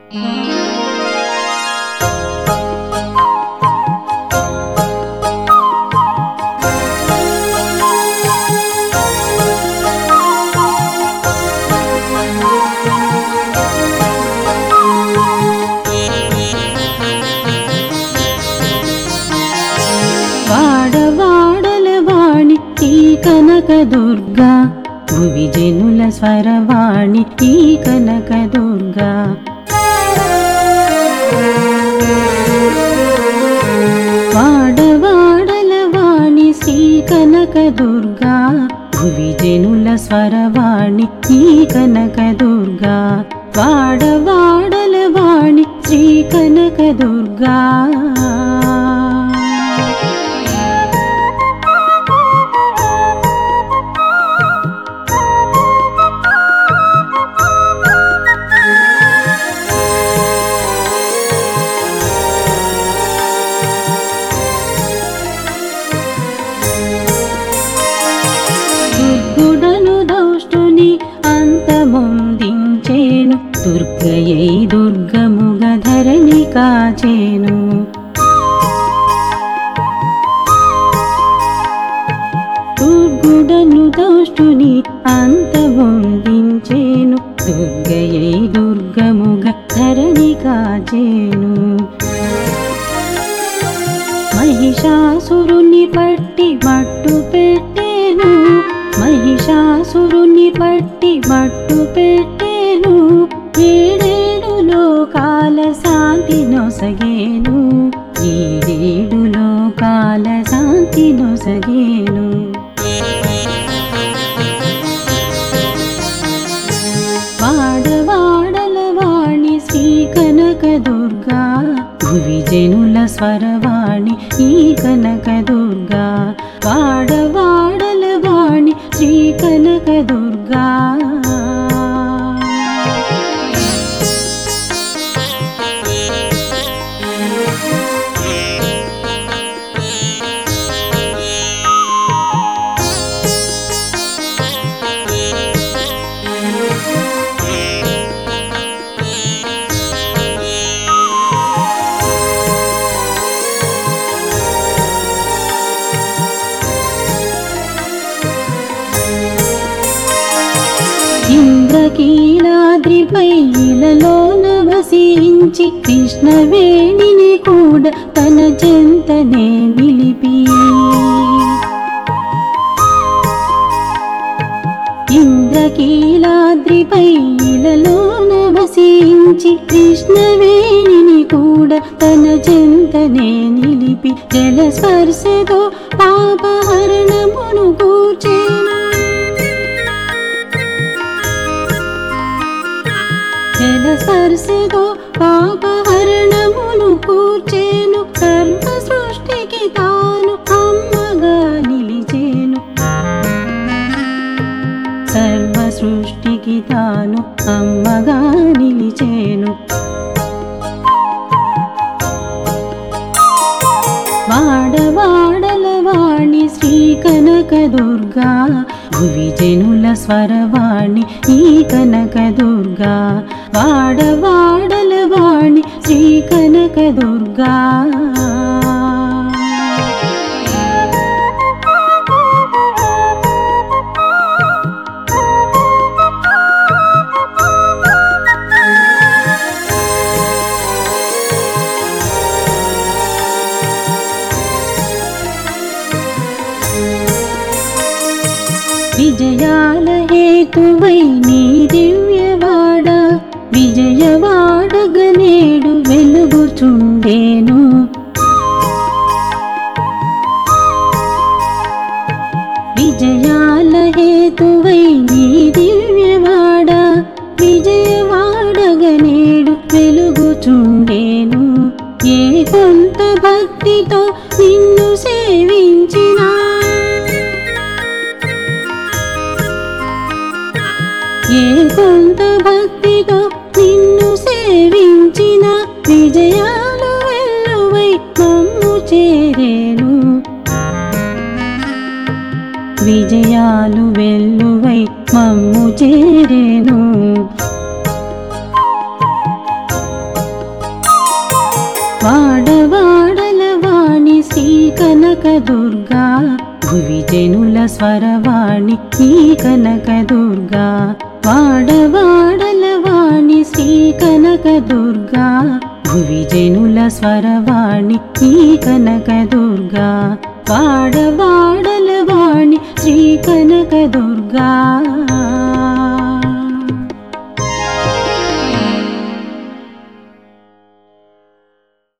వాడవాడల వాణి ఈ కనక దుర్గా భువి జనుల స్వరవాణి ఈ కనక దుర్గా వాడవాడల వాణి శ్రీ కనక దుర్గా భువి జనుల స్వరవాణి ఈ కనక దుర్గా వాడవాడల వాణి శ్రీ కనక దుర్గా దుర్గుడను దౌష్టుని అంతమొందించేను దుర్గయై దుర్గముగ ధరణి కాచేను దుర్గుడను దౌష్టుని అంతమొందించేను దుర్గయై దుర్గముగ ధరణి కాచేను మహిషాసురుని పట్టి మట్టు పెట్టేను మహిషాసురుని పట్టి మట్టు పెట్టేను ఏడేడు లోకాల శాంతి నొసగేను ఏడేడు లోకాల శాంతి నొసగేను వాడవాడల వాణి శ్రీ కనక దుర్గా భువి జనుల స్వరవాణి ఈ కనక దుర్గా వాడవాడల వాణి శ్రీ కనక దుర్గా ఇంద్రకీలాద్రిపై ఇలలోన వసించి కృష్ణవేణిని కూడా తన చెంతనే నిలిపి ఇంద్రకీలాద్రిపై ఇలలోన వసించి కృష్ణవేణిని కూడా తన చెంతనే నిలిపి జలస్పర్శతో పాపహరణమును కూర్చేను జలస్పర్శతో పాపహరణమును కూర్చేను సర్వ సృష్టికి తాను అమ్మగా నిలిచేను సర్వ సృష్టికి తాను అమ్మగా నిలిచేను వాడవాడల వాణి శ్రీ కనక దుర్గా భువి జనుల స్వరవాణి ఈ కనక దుర్గా వాడవాడల వాణి శ్రీ కనక దుర్గా విజయాల హేతువై నీ దివ్యవాడ విజయవాడగనేడు వెలుగుచుండేను విజయాల హేతువై నీ దివ్యవాడ విజయవాడగనేడు వెలుగుచుండేను ఏ కొంత భక్తితో నిన్ను సేవించినా ఏ కొంత భక్తితో నిన్ను సేవించిన విజయాలు వెల్లువై మమ్ము చేరేను విజయాలు వెల్లువై మమ్ము చేరేను వాడవాడల వాణి శ్రీ కనక దుర్గా భువి జనుల స్వరవాణి ఈ కనక దుర్గా వాడవాడల వాణి శ్రీ కనక దుర్గా భువి జనుల స్వరవాణి ఈ కనక దుర్గా వాడవాడల వాణి శ్రీ కనక దుర్గా